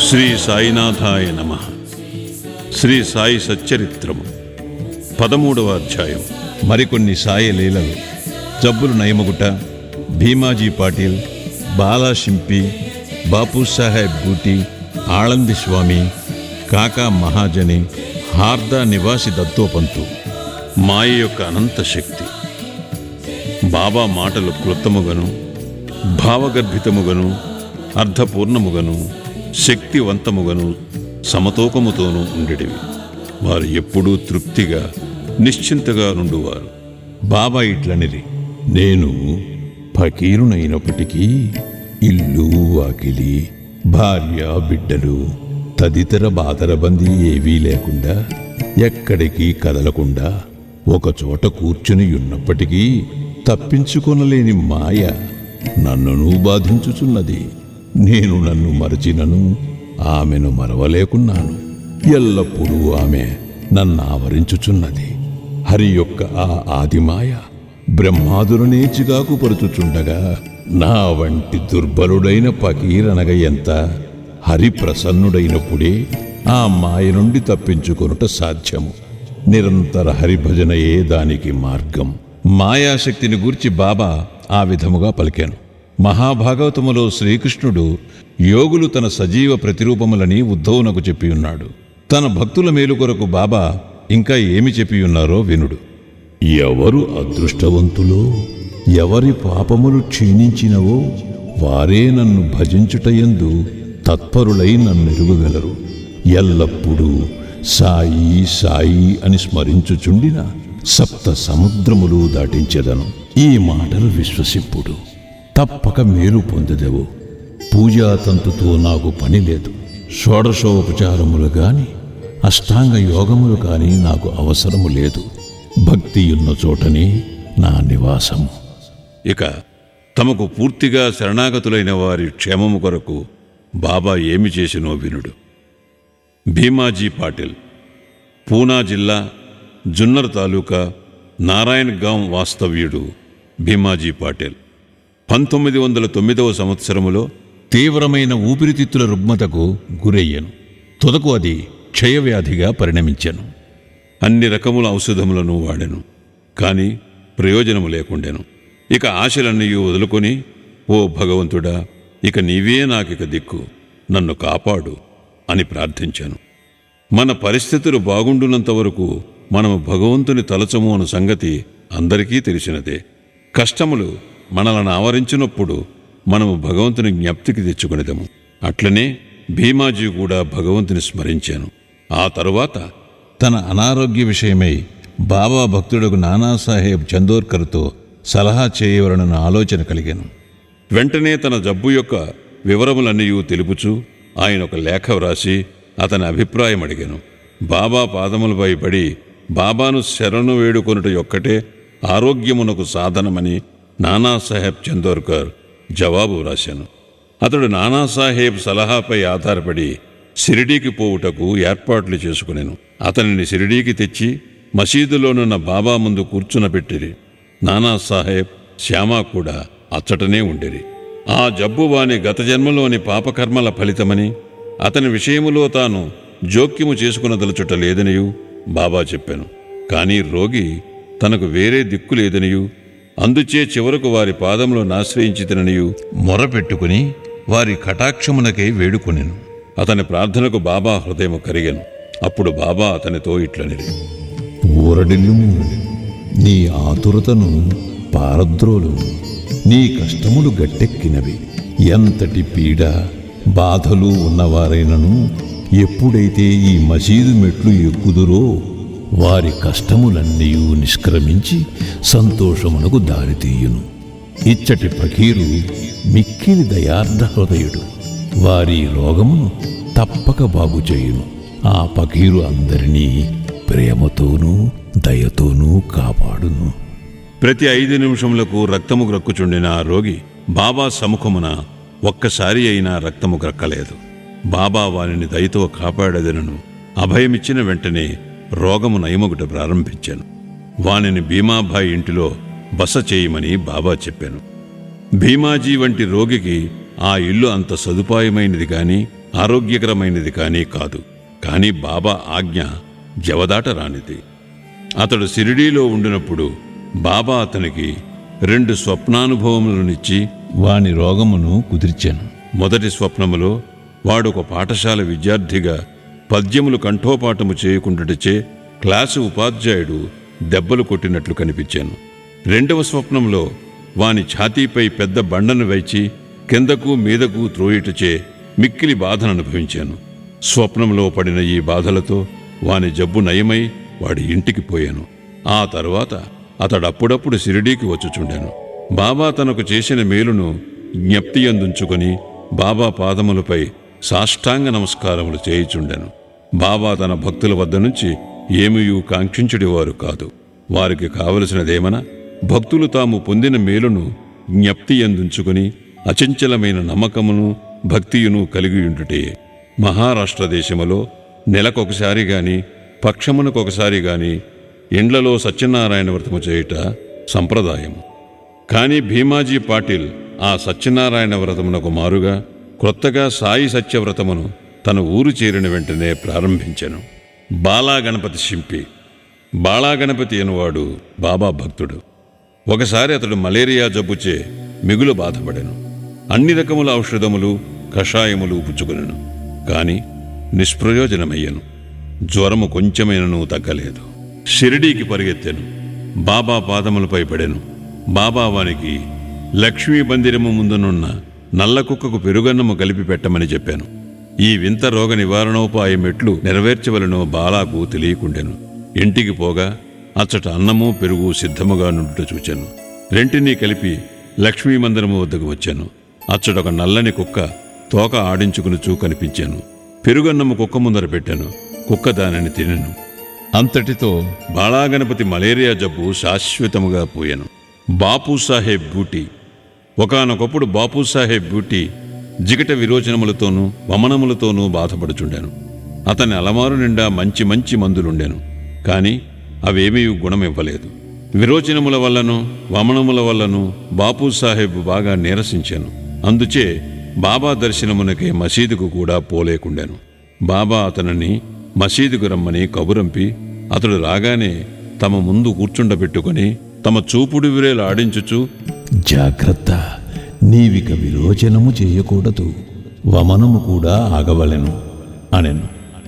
శ్రీ సాయినాథాయ నమ శ్రీ సాయి సచ్చరిత్రము పదమూడవ అధ్యాయం మరికొన్ని సాయి లీలలు జబ్బులు నయమగుట భీమాజీ పాటిల్ బాలా షింపి బాపు సాహెబ్ బూటి ఆళంది స్వామి కాకా మహాజని హార్దా నివాసి దత్తోపంతు మాయ యొక్క అనంత శక్తి బాబా మాటలు క్లుప్తముగను భావగర్భితముగను అర్థపూర్ణముగను శక్తివంతముగను సమతూకముతోనూ ఉండేటివి వారు ఎప్పుడూ తృప్తిగా నిశ్చింతగా నుండువారు బాబా ఇట్లనిరి నేను ఫకీరునైనప్పటికీ ఇల్లు వాకిలి భార్య బిడ్డలు తదితర బాదరబందీ ఏవీ లేకుండా ఎక్కడికి కదలకుండా ఒకచోట కూర్చుని ఉన్నప్పటికీ తప్పించుకొనలేని మాయ నన్నును బాధించుచున్నది నేను నన్ను మరచినను ఆమెను మరవలేకున్నాను ఎల్లప్పుడూ ఆమె నన్ను ఆవరించుచున్నది హరి యొక్క ఆ ఆదిమాయ బ్రహ్మాదులనే చికాకు పరుచుచుండగా నా వంటి దుర్బలుడైన పకీరనగ ఎంత హరి ప్రసన్నుడైనప్పుడే ఆ మాయ నుండి తప్పించుకొనుట సాధ్యము నిరంతర హరిభజనయే దానికి మార్గం మాయాశక్తిని గూర్చి బాబా ఆ విధముగా పలికాను మహాభాగవతములో శ్రీకృష్ణుడు యోగులు తన సజీవ ప్రతిరూపములని ఉద్ధవునకు చెప్పి ఉన్నాడు తన భక్తుల మేలు కొరకు బాబా ఇంకా ఏమి చెప్పి ఉన్నారో వినుడు ఎవరు అదృష్టవంతులో ఎవరి పాపములు క్షీణించినవో వారే నన్ను భజించుటయందు తత్పరులై నన్నెరుగగలరు ఎల్లప్పుడూ సాయి సాయి అని స్మరించుచుండిన సప్త సముద్రములు దాటించెదను ఈ మాటలు విశ్వసింపుడు తప్పక మేలు పొందెదవు పూజాతంతుతో నాకు పని లేదు షోడశోపచారములు గాని అష్టాంగ యోగములు కాని నాకు అవసరము లేదు భక్తి ఉన్న చోటనే నా నివాసము ఇక తమకు పూర్తిగా శరణాగతులైన వారి క్షేమము కొరకు బాబా ఏమి చేసినో వినుడు భీమాజీ పాటిల్ పూనా జిల్లా జున్నర్ తాలూకా నారాయణ్ గాం వాస్తవ్యుడు భీమాజీ పాటిల్ పంతొమ్మిది వందల తొమ్మిదవ సంవత్సరములో తీవ్రమైన ఊపిరితిత్తుల రుగ్మతకు గురయ్యను తుదకు అది క్షయవ్యాధిగా పరిణమించెను అన్ని రకముల ఔషధములను వాడెను కాని ప్రయోజనము లేకుండెను ఇక ఆశలన్నీ వదులుకొని ఓ భగవంతుడా ఇక నీవే నాకిక దిక్కు నన్ను కాపాడు అని ప్రార్థించాను మన పరిస్థితులు బాగుండున్నంత వరకు మనము భగవంతుని తలచము అన్న సంగతి అందరికీ తెలిసినదే కష్టములు మనలను ఆవరించినప్పుడు మనము భగవంతుని జ్ఞప్తికి తెచ్చుకునేదము అట్లనే భీమాజీ కూడా భగవంతుని స్మరించాను ఆ తరువాత తన అనారోగ్య విషయమై బాబా భక్తుడకు నానాసాహెబ్ చందోర్కర్తో సలహా చేయవలనన్న ఆలోచన కలిగాను వెంటనే తన జబ్బు యొక్క వివరములన్నీ తెలుపుచూ ఆయన ఒక లేఖ వ్రాసి అతని అభిప్రాయం అడిగాను బాబా పాదములపై పడి బాబాను శరణు వేడుకొనుట యొక్కటే ఆరోగ్యమునకు సాధనమని నానాసాహెబ్ చందోర్కర్ జవాబు వ్రాశాను అతడు నానాసాహెబ్ సలహాపై ఆధారపడి షిరిడీకి పోవుటకు ఏర్పాట్లు చేసుకునేను అతనిని షిరిడీకి తెచ్చి మసీదులోనున్న బాబా ముందు కూర్చునబెట్టిరి నానాసాహెబ్ శ్యామా కూడా అచ్చటనే ఉండిరి ఆ జబ్బు వాని గత జన్మలోని పాపకర్మల ఫలితమని అతని విషయములో తాను జోక్యము చేసుకునదలుచుట లేదనియు బాబా చెప్పాను కానీ రోగి తనకు వేరే దిక్కు లేదనియు అందుచే చివరకు వారి పాదంలో నాశ్రయించితననియు మొరపెట్టుకుని వారి కటాక్షమునకై వేడుకొనెను అతని ప్రార్థనకు బాబా హృదయము కరిగెను అప్పుడు బాబా అతనితో ఇట్లనిరి ఊరడిల్లుము నీ ఆతురతను పారద్రోలు నీ కష్టములు గట్టెక్కినవి ఎంతటి పీడ బాధలు ఉన్నవారైనను ఎప్పుడైతే ఈ మసీదు మెట్లు ఎక్కుదురో వారి కష్టములన్నీ నిష్క్రమించి సంతోషమునకు దారితీయును ఇచ్చటి ఫకీరు మిక్కిలి దయార్ధ హృదయుడు వారి రోగమును తప్పక బాగు చేయును ఆ ఫకీరు అందరినీ ప్రేమతోనూ దయతోనూ కాపాడును ప్రతి ఐదు నిమిషములకు రక్తము గ్రక్కుచుండిన ఆ రోగి బాబా సముఖమున ఒక్కసారి అయినా రక్తము గ్రక్కలేదు బాబా వానిని దయతో కాపాడదనను అభయమిచ్చిన వెంటనే రోగము నయమగుట ప్రారంభించాను వానిని భీమాభాయ్ ఇంటిలో బస చేయమని బాబా చెప్పాను భీమాజీ వంటి రోగికి ఆ ఇల్లు అంత సదుపాయమైనది గాని ఆరోగ్యకరమైనది కానీ కాదు కానీ బాబా ఆజ్ఞ జవదాట రానిది అతడు సిరిడీలో ఉండినప్పుడు బాబా అతనికి రెండు స్వప్నానుభవములనిచ్చి వాని రోగమును కుదిర్చాను మొదటి స్వప్నములో వాడు ఒక పాఠశాల విద్యార్థిగా పద్యములు కంఠోపాఠము చేయకుండాచే క్లాసు ఉపాధ్యాయుడు దెబ్బలు కొట్టినట్లు కనిపించాను రెండవ స్వప్నంలో వాని ఛాతీపై పెద్ద బండను వైచి కిందకు మీదకు త్రోయిటచే మిక్కిలి బాధను అనుభవించాను స్వప్నంలో పడిన ఈ బాధలతో వాని జబ్బు నయమై వాడి ఇంటికి పోయాను ఆ తరువాత అతడప్పుడప్పుడు సిరిడీకి వచ్చుచుండాను బాబా తనకు చేసిన మేలును జ్ఞప్తి అందుంచుకొని బాబా పాదములపై సాష్టాంగ నమస్కారములు చేయుచుండెను బాబా తన భక్తుల వద్ద నుంచి ఏమీయూ కాంక్షించుడివారు కాదు వారికి కావలసినదేమన భక్తులు తాము పొందిన మేలును జ్ఞప్తి అందుంచుకుని అచంచలమైన నమ్మకమును భక్తియును కలిగి ఉండుటే మహారాష్ట్ర దేశములో నెలకొకసారి గాని పక్షమునకొకసారి గాని ఇండ్లలో సత్యనారాయణ వ్రతము చేయుట సంప్రదాయము కానీ భీమాజీ పాటిల్ ఆ సత్యనారాయణ వ్రతమునకు మారుగా క్రొత్తగా సాయి సత్యవ్రతమును తన ఊరు చేరిన వెంటనే ప్రారంభించెను బాలాగణపతి శింపి బాలాగణపతి అనువాడు బాబా భక్తుడు ఒకసారి అతడు మలేరియా జబ్బుచే మిగులు బాధపడెను అన్ని రకముల ఔషధములు కషాయములు పుచ్చుకొనెను కాని నిష్ప్రయోజనమయ్యను జ్వరము కొంచెమైనను తగ్గలేదు షిరిడీకి పరిగెత్తెను బాబా పాదములపై పడెను బాబా వానికి లక్ష్మీ మందిరము ముందునున్న నల్ల కుక్కకు పెరుగన్నము కలిపి పెట్టమని చెప్పాను ఈ వింత రోగ నివారణోపాయం ఎట్లు నెరవేర్చవలనో బాలాకు తెలియకుండెను ఇంటికి పోగా అచ్చట అన్నము పెరుగు సిద్ధముగా నుండుట చూచాను రెంటినీ కలిపి లక్ష్మీ మందిరము వద్దకు వచ్చాను అచ్చటొక నల్లని కుక్క తోక ఆడించుకునుచూ కనిపించాను పెరుగన్నము కుక్క ముందర పెట్టాను కుక్క దానిని తినెను అంతటితో బాలాగణపతి మలేరియా జబ్బు శాశ్వతముగా పోయాను బాపు సాహెబ్ బూటీ ఒకానొకప్పుడు బాపు సాహెబ్ బూటీ జిగట విరోచనములతోనూ వమనములతోనూ బాధపడుచుండాను అతని అలమారు నిండా మంచి మంచి మందులుండెను కాని అవేమీ గుణమివ్వలేదు విరోచనముల వల్లను వమనముల వల్లను బాపు సాహెబ్ బాగా నీరసించాను అందుచే బాబా దర్శనమునకే మసీదుకు కూడా పోలేకుండాను బాబా అతనిని మసీదుకు రమ్మని కబురంపి అతడు రాగానే తమ ముందు కూర్చుండబెట్టుకొని తమ చూపుడు విరేలు ఆడించుచు జాగ్రత్త నీవిక విరోచనము చేయకూడదు వమనము కూడా ఆగవలెను అనెను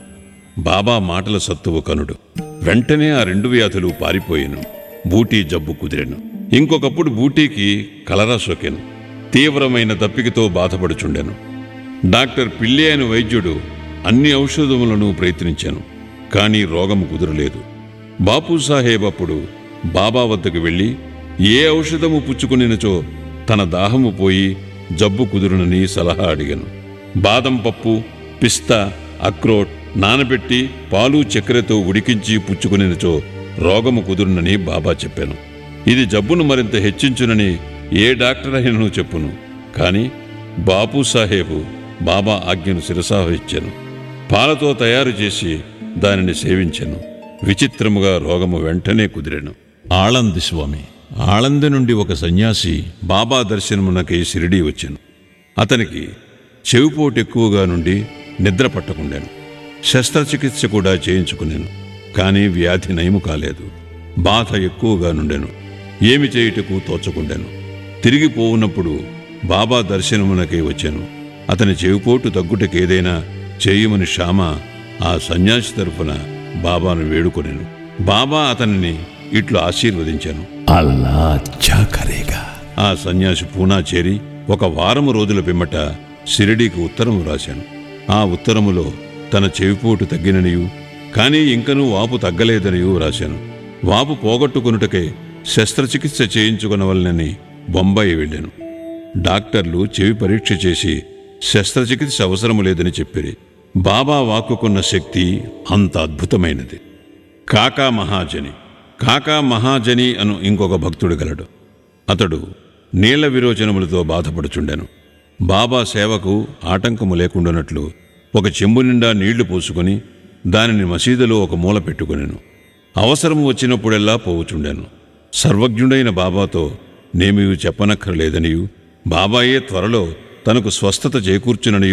బాబా మాటల సత్తువు కనుడు వెంటనే ఆ రెండు వ్యాధులు పారిపోయెను బూటీ జబ్బు కుదిరెను ఇంకొకప్పుడు బూటీకి కలరా సోకెను తీవ్రమైన దప్పికతో బాధపడుచుండెను డాక్టర్ పిల్లి అయిన వైద్యుడు అన్ని ఔషధములను ప్రయత్నించాను కానీ రోగము కుదరలేదు బాపు సాహేబ్ అప్పుడు బాబా వద్దకు వెళ్ళి ఏ ఔషధము పుచ్చుకునినచో తన దాహము పోయి జబ్బు కుదురునని సలహా అడిగాను బాదం పప్పు పిస్తా అక్రోట్ నానబెట్టి పాలు చక్కెరతో ఉడికించి పుచ్చుకునినచో రోగము కుదురునని బాబా చెప్పాను ఇది జబ్బును మరింత హెచ్చించునని ఏ డాక్టర్ అయినను చెప్పును కాని బాపు సాహేబు బాబా ఆజ్ఞను శిరసావహించాను పాలతో తయారు చేసి దానిని సేవించాను విచిత్రముగా రోగము వెంటనే కుదిరెను ఆళంది స్వామి ఆళంది నుండి ఒక సన్యాసి బాబా దర్శనమునకై షిరిడీ వచ్చాను అతనికి చెవిపోటు ఎక్కువగా నుండి నిద్ర పట్టకుండాను శస్త్రచికిత్స కూడా చేయించుకున్నాను కానీ వ్యాధి నయము కాలేదు బాధ ఎక్కువగా నుండెను ఏమి చేయుటకు తోచకుండాను తిరిగి పోవునప్పుడు బాబా దర్శనమునకై వచ్చాను అతని చెవిపోటు తగ్గుటకేదైనా చేయమని శ్యామ ఆ సన్యాసి తరఫున బాబాను వేడుకొనెను బాబా అతనిని ఇట్లు ఆశీర్వదించాను అల్లా అచ్చా కరేగా ఆ సన్యాసి పూనా చేరి ఒక వారము రోజుల పిమ్మట షిరిడీకి ఉత్తరం రాశాను ఆ ఉత్తరములో తన చెవిపోటు తగ్గిననియు కానీ ఇంకనూ వాపు తగ్గలేదనియు రాశాను వాపు పోగొట్టుకొనుటకై శస్త్రచికిత్స చేయించుకొనవలనని బొంబాయి వెళ్ళాను డాక్టర్లు చెవి పరీక్ష చేసి శస్త్రచికిత్స అవసరము లేదని చెప్పిరి బాబా వాక్కుకున్న శక్తి అంత అద్భుతమైనది కాకా మహాజని కాకా మహాజని అను ఇంకొక భక్తుడు గలడు అతడు నీళ్ల విరోచనములతో బాధపడుచుండెను బాబా సేవకు ఆటంకము లేకుండానట్లు ఒక చెంబు నిండా నీళ్లు పోసుకొని దానిని మసీదులో ఒక మూల పెట్టుకొనెను అవసరము వచ్చినప్పుడెల్లా పోవుచుండెను సర్వజ్ఞుడైన బాబాతో నేమియు చెప్పనక్కర్లేదనియు బాబాయే త్వరలో తనకు స్వస్థత చేకూర్చుననియు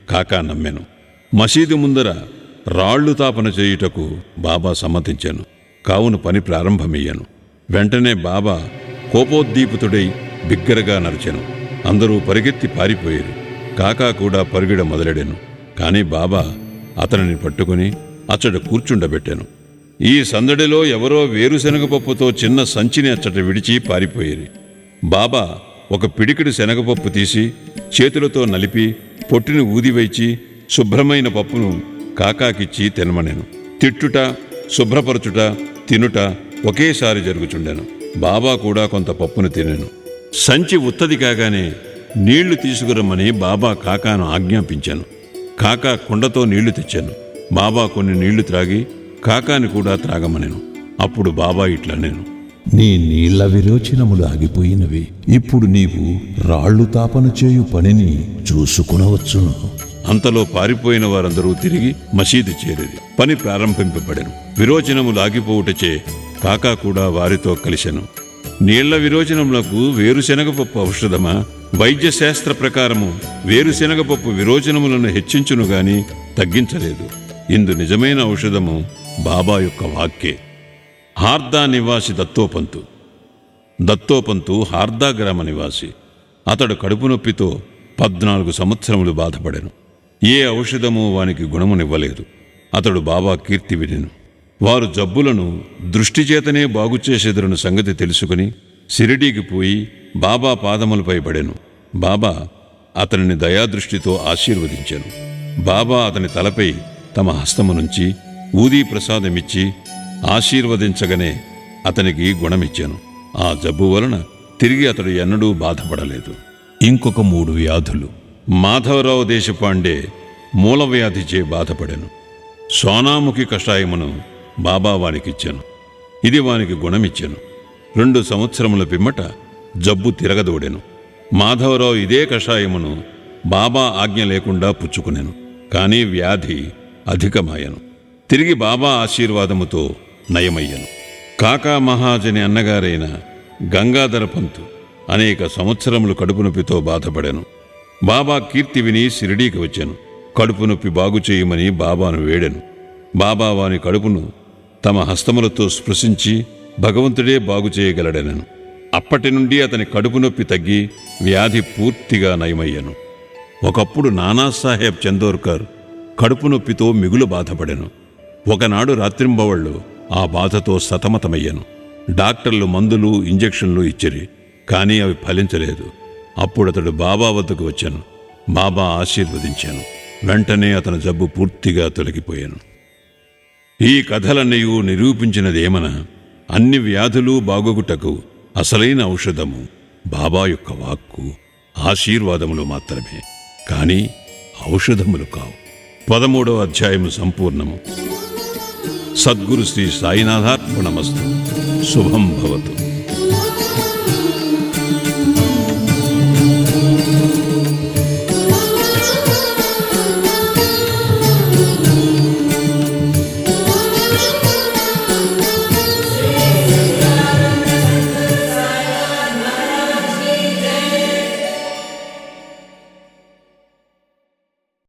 కాకా నమ్మాను మసీదు ముందర రాళ్లు తాపన చేయుటకు బాబా సమ్మతించాను కావున పని ప్రారంభమయ్యాను వెంటనే బాబా కోపోద్దీపితుడై బిగ్గరగా నరిచాను అందరూ పరిగెత్తి పారిపోయారు కాకా కూడా పరుగిడ మొదలెడాను కాని బాబా అతనిని పట్టుకుని అచ్చట కూర్చుండబెట్టాను ఈ సందడిలో ఎవరో వేరుశనగ పప్పుతో చిన్న సంచిని అచ్చట విడిచి పారిపోయేది బాబా ఒక పిడికిడి శనగపప్పు తీసి చేతులతో నలిపి పొట్టిని ఊదివైచి శుభ్రమైన పప్పును కాకాకిచ్చి తినమనెను తిట్టుట శుభ్రపరచుట తినుట ఒకేసారి జరుగుచుండెను బాబా కూడా కొంత పప్పును తినెను సంచి ఉత్తది కాగానే నీళ్లు తీసుకురమ్మని బాబా కాకాను ఆజ్ఞాపించాను కాకా కుండతో నీళ్లు తెచ్చాను బాబా కొన్ని నీళ్లు త్రాగి కాకాని కూడా త్రాగమనెను అప్పుడు బాబా ఇట్లా నేను నీ నీళ్ల విరోచనములు ఆగిపోయినవి ఇప్పుడు నీవు రాళ్ళు తాపన చేయు పనిని చూసుకునవచ్చును అంతలో పారిపోయిన వారందరూ తిరిగి మసీదు చేరేది పని ప్రారంభింపబడెను విరోచనము లాగిపోవుటచే కాకా కూడా వారితో కలిసెను నీళ్ల విరోచనములకు వేరుశనగపప్పు ఔషధమా వైద్య శాస్త్ర ప్రకారము వేరుశనగపప్పు విరోచనములను హెచ్చించును గాని తగ్గించలేదు ఇందు నిజమైన ఔషధము బాబా యొక్క వాక్యే హార్దా నివాసి దత్తోపంతు దత్తోపంతు హార్దా గ్రామ నివాసి అతడు కడుపు నొప్పితో పద్నాలుగు సంవత్సరములు బాధపడెను ఏ ఔషధము వానికి గుణమునివ్వలేదు అతడు బాబా కీర్తి వినెను వారు జబ్బులను దృష్టి చేతనే బాగుచేసేదరను సంగతి తెలుసుకుని సిరిడీకి పోయి బాబా పాదములపై పడెను బాబా అతనిని దయాదృష్టితో ఆశీర్వదించాను బాబా అతని తలపై తమ హస్తము నుంచి ఊదీ ప్రసాదమిచ్చి ఆశీర్వదించగనే అతనికి గుణమిచ్చాను ఆ జబ్బు వలన తిరిగి అతడు ఎన్నడూ బాధపడలేదు ఇంకొక మూడు వ్యాధులు మాధవరావు దేశపాండే మూలవ్యాధిచే బాధపడాను సోనాముఖి కషాయమును బాబా వానికిచ్చాను ఇది వానికి గుణమిచ్చాను రెండు సంవత్సరముల పిమ్మట జబ్బు తిరగదోడెను మాధవరావు ఇదే కషాయమును బాబా ఆజ్ఞ లేకుండా పుచ్చుకునెను కానీ వ్యాధి అధికమాయను తిరిగి బాబా ఆశీర్వాదముతో నయమయ్యను కాకా మహాజని అన్నగారైన గంగాధర పంతు అనేక సంవత్సరములు కడుపు నొప్పితో బాధపడాను బాబా కీర్తి విని షిరిడీకి వచ్చాను కడుపు నొప్పి బాగు చేయమని బాబాను వేడెను బాబా వాని కడుపును తమ హస్తములతో స్పృశించి భగవంతుడే బాగు చేయగలడనను అప్పటి నుండి అతని కడుపు నొప్పి తగ్గి వ్యాధి పూర్తిగా నయమయ్యను ఒకప్పుడు నానాసాహెబ్ చందోర్కర్ కడుపు నొప్పితో మిగులు బాధపడెను ఒకనాడు రాత్రింబవళ్ళు ఆ బాధతో సతమతమయ్యాను డాక్టర్లు మందులు ఇంజెక్షన్లు ఇచ్చిరి కానీ అవి ఫలించలేదు అప్పుడు అతడు బాబా వద్దకు వచ్చాను బాబా ఆశీర్వదించాను వెంటనే అతని జబ్బు పూర్తిగా తొలగిపోయాను ఈ కథలన్నయూ నిరూపించినదేమన అన్ని వ్యాధులు బాగొగుటకు అసలైన ఔషధము బాబా యొక్క వాక్కు ఆశీర్వాదములు మాత్రమే కానీ ఔషధములు కావు పదమూడవ అధ్యాయము సంపూర్ణము సద్గురు శ్రీ సాయినాథార్పణమస్తు శుభం భవతు